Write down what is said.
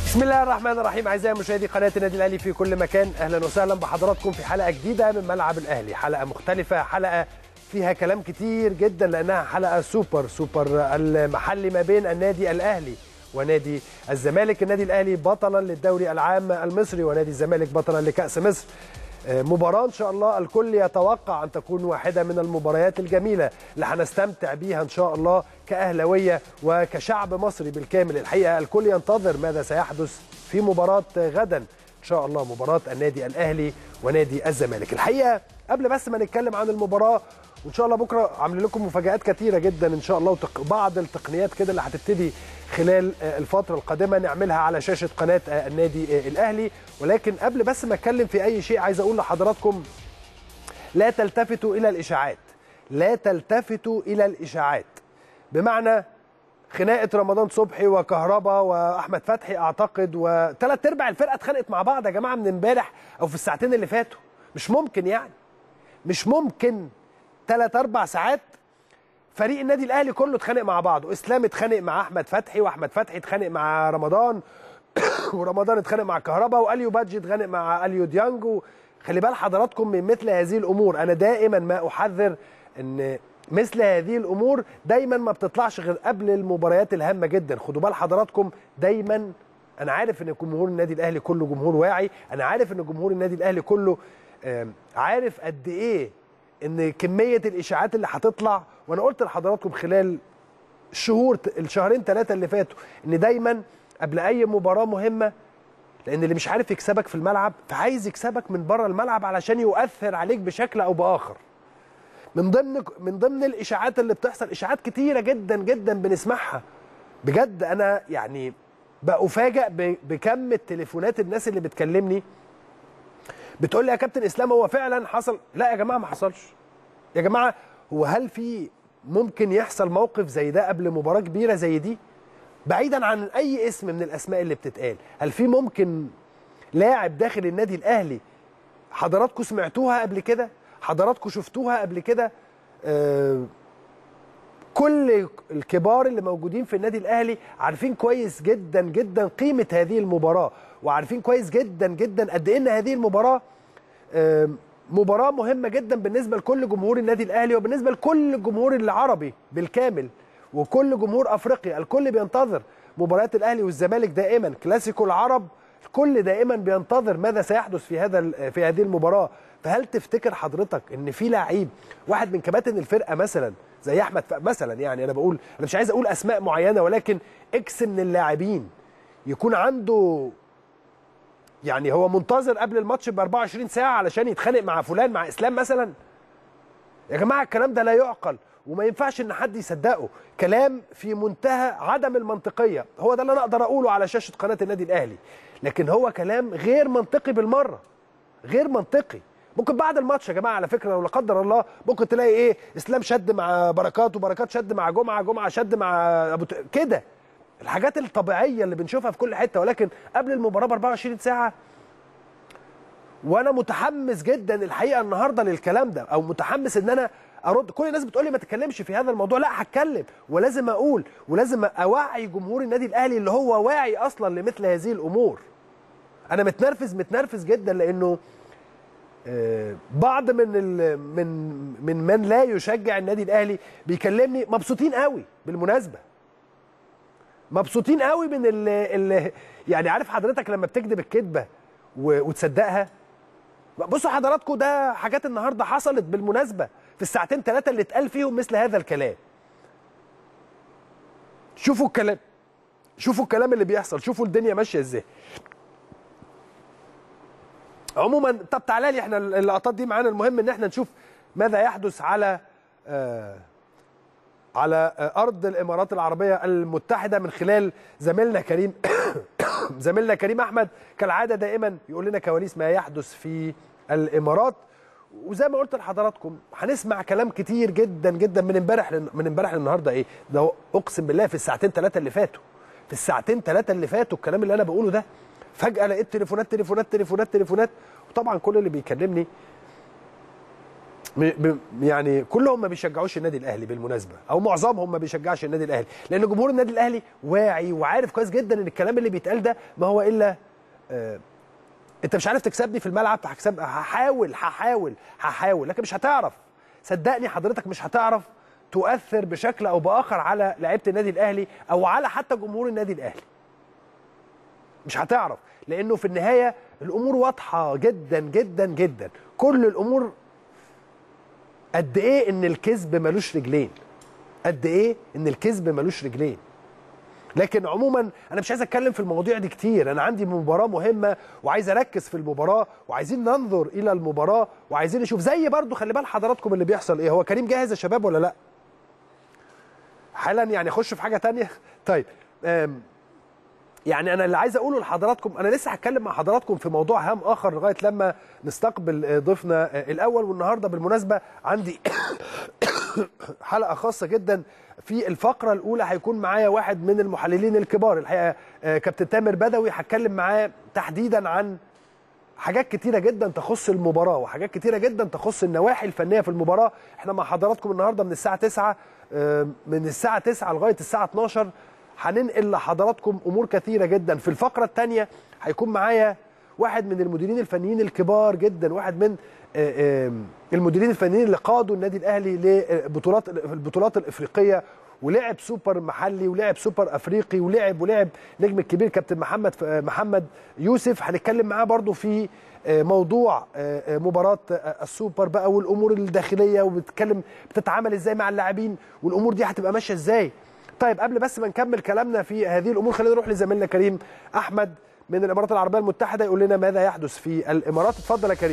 بسم الله الرحمن الرحيم اعزائي مشاهدي قناه النادي الاهلي في كل مكان اهلا وسهلا بحضراتكم في حلقه جديده من ملعب الاهلي حلقه مختلفه حلقه فيها كلام كتير جدا لانها حلقه سوبر سوبر المحلي ما بين النادي الاهلي ونادي الزمالك النادي الاهلي بطلا للدوري العام المصري ونادي الزمالك بطلا لكاس مصر مباراة إن شاء الله الكل يتوقع أن تكون واحدة من المباريات الجميلة اللي هنستمتع بيها إن شاء الله كأهلوية وكشعب مصري بالكامل الحقيقة الكل ينتظر ماذا سيحدث في مباراة غدا إن شاء الله مباراة النادي الأهلي ونادي الزمالك الحقيقة قبل بس ما نتكلم عن المباراة وان شاء الله بكره عاملين لكم مفاجات كتيره جدا ان شاء الله وبعض التقنيات كده اللي هتبتدي خلال الفتره القادمه نعملها على شاشه قناه النادي الاهلي ولكن قبل بس ما اتكلم في اي شيء عايز اقول لحضراتكم لا تلتفتوا الى الاشاعات لا تلتفتوا الى الاشاعات بمعنى خناقه رمضان صبحي وكهربا واحمد فتحي اعتقد وثلاث ارباع الفرقه اتخانقت مع بعض يا جماعه من امبارح او في الساعتين اللي فاتوا مش ممكن يعني مش ممكن ثلاث اربع ساعات فريق النادي الاهلي كله اتخانق مع بعضه اسلام اتخانق مع احمد فتحي واحمد فتحي اتخانق مع رمضان ورمضان اتخانق مع كهربا واليو بادجي اتخانق مع اليو ديانج خلي بال حضراتكم من مثل هذه الامور انا دائما ما احذر ان مثل هذه الامور دايما ما بتطلعش غير قبل المباريات الهامه جدا خدوا بال حضراتكم دايما انا عارف ان جمهور النادي الاهلي كله جمهور واعي انا عارف ان جمهور النادي الاهلي كله عارف قد ايه ان كميه الاشاعات اللي هتطلع وانا قلت لحضراتكم خلال الشهور الشهرين ثلاثه اللي فاتوا ان دايما قبل اي مباراه مهمه لان اللي مش عارف يكسبك في الملعب فعايز يكسبك من بره الملعب علشان يؤثر عليك بشكل او باخر من ضمن من ضمن الاشاعات اللي بتحصل اشاعات كتيره جدا جدا بنسمعها بجد انا يعني بأفاجئ بكم التليفونات الناس اللي بتكلمني بتقول لي يا كابتن اسلام هو فعلا حصل لا يا جماعه ما حصلش يا جماعه هو هل في ممكن يحصل موقف زي ده قبل مباراه كبيره زي دي بعيدا عن اي اسم من الاسماء اللي بتتقال هل في ممكن لاعب داخل النادي الاهلي حضراتكم سمعتوها قبل كده حضراتكم شفتوها قبل كده آه كل الكبار اللي موجودين في النادي الاهلي عارفين كويس جدا جدا قيمه هذه المباراه وعارفين كويس جدا جدا قد ايه ان هذه المباراه مباراه مهمه جدا بالنسبه لكل جمهور النادي الاهلي وبالنسبه لكل الجمهور العربي بالكامل وكل جمهور افريقيا الكل بينتظر مباريات الاهلي والزمالك دائما كلاسيكو العرب الكل دائما بينتظر ماذا سيحدث في هذا في هذه المباراه فهل تفتكر حضرتك ان في لعيب واحد من كباتن الفرقه مثلا زي احمد مثلا يعني انا بقول انا مش عايز اقول اسماء معينه ولكن اكس من اللاعبين يكون عنده يعني هو منتظر قبل الماتش ب 24 ساعه علشان يتخانق مع فلان مع اسلام مثلا يا جماعه الكلام ده لا يعقل وما ينفعش ان حد يصدقه كلام في منتهى عدم المنطقيه هو ده اللي انا اقدر اقوله على شاشه قناه النادي الاهلي لكن هو كلام غير منطقي بالمره غير منطقي ممكن بعد الماتش يا جماعه على فكره لو لا قدر الله ممكن تلاقي ايه اسلام شد مع بركات وبركات شد مع جمعه جمعه شد مع ابو ت... كده الحاجات الطبيعيه اللي بنشوفها في كل حته ولكن قبل المباراه ب 24 ساعه وانا متحمس جدا الحقيقه النهارده للكلام ده او متحمس ان انا ارد كل الناس بتقول لي ما تتكلمش في هذا الموضوع لا هتكلم ولازم اقول ولازم اوعي جمهور النادي الاهلي اللي هو واعي اصلا لمثل هذه الامور انا متنرفز متنرفز جدا لانه بعض من من من من لا يشجع النادي الاهلي بيكلمني مبسوطين قوي بالمناسبه مبسوطين قوي من اللي يعني عارف حضرتك لما بتكذب الكذبه وتصدقها بصوا حضراتكم ده حاجات النهارده حصلت بالمناسبه في الساعتين ثلاثه اللي اتقال فيهم مثل هذا الكلام شوفوا الكلام شوفوا الكلام اللي بيحصل شوفوا الدنيا ماشيه ازاي عموما طب تعالى لي احنا اللقطات دي معانا المهم ان احنا نشوف ماذا يحدث على آه على آه ارض الامارات العربيه المتحده من خلال زميلنا كريم زميلنا كريم احمد كالعاده دائما يقول لنا كواليس ما يحدث في الامارات وزي ما قلت لحضراتكم هنسمع كلام كتير جدا جدا من امبارح من امبارح للنهارده ايه ده اقسم بالله في الساعتين ثلاثه اللي فاتوا في الساعتين ثلاثه اللي فاتوا الكلام اللي انا بقوله ده فجاه لقيت تليفونات تليفونات تليفونات تليفونات وطبعا كل اللي بيكلمني م- ب- يعني كلهم ما بيشجعوش النادي الاهلي بالمناسبه او معظمهم ما بيشجعش النادي الاهلي لان جمهور النادي الاهلي واعي وعارف كويس جدا ان الكلام اللي بيتقال ده ما هو الا آه انت مش عارف تكسبني في الملعب هكسب هحاول هحاول هحاول لكن مش هتعرف صدقني حضرتك مش هتعرف تؤثر بشكل او باخر على لعيبه النادي الاهلي او على حتى جمهور النادي الاهلي مش هتعرف لانه في النهايه الامور واضحه جدا جدا جدا كل الامور قد ايه ان الكذب ملوش رجلين قد ايه ان الكذب ملوش رجلين لكن عموما انا مش عايز اتكلم في المواضيع دي كتير انا عندي مباراه مهمه وعايز اركز في المباراه وعايزين ننظر الى المباراه وعايزين نشوف زي برضو خلي بال حضراتكم اللي بيحصل ايه هو كريم جاهز يا شباب ولا لا حالا يعني اخش في حاجه تانية طيب أم يعني انا اللي عايز اقوله لحضراتكم انا لسه هتكلم مع حضراتكم في موضوع هام اخر لغايه لما نستقبل آه، ضيفنا آه، الاول والنهارده بالمناسبه عندي حلقه خاصه جدا في الفقره الاولى هيكون معايا واحد من المحللين الكبار الحقيقه آه، كابتن تامر بدوي هتكلم معاه تحديدا عن حاجات كتيرة جدا تخص المباراة وحاجات كتيرة جدا تخص النواحي الفنية في المباراة احنا مع حضراتكم النهاردة من الساعة 9 آه، من الساعة 9 لغاية الساعة 12 هننقل لحضراتكم أمور كثيرة جدا في الفقرة الثانية هيكون معايا واحد من المديرين الفنيين الكبار جدا واحد من آه، آه، المديرين الفنيين اللي قادوا النادي الأهلي لبطولات البطولات الإفريقية ولعب سوبر محلي ولعب سوبر افريقي ولعب ولعب نجم الكبير كابتن محمد محمد يوسف هنتكلم معاه برضو في موضوع مباراه السوبر بقى والامور الداخليه وبتتكلم بتتعامل ازاي مع اللاعبين والامور دي هتبقى ماشيه ازاي طيب قبل بس ما نكمل كلامنا في هذه الامور خلينا نروح لزميلنا كريم احمد من الامارات العربيه المتحده يقول لنا ماذا يحدث في الامارات اتفضل يا كريم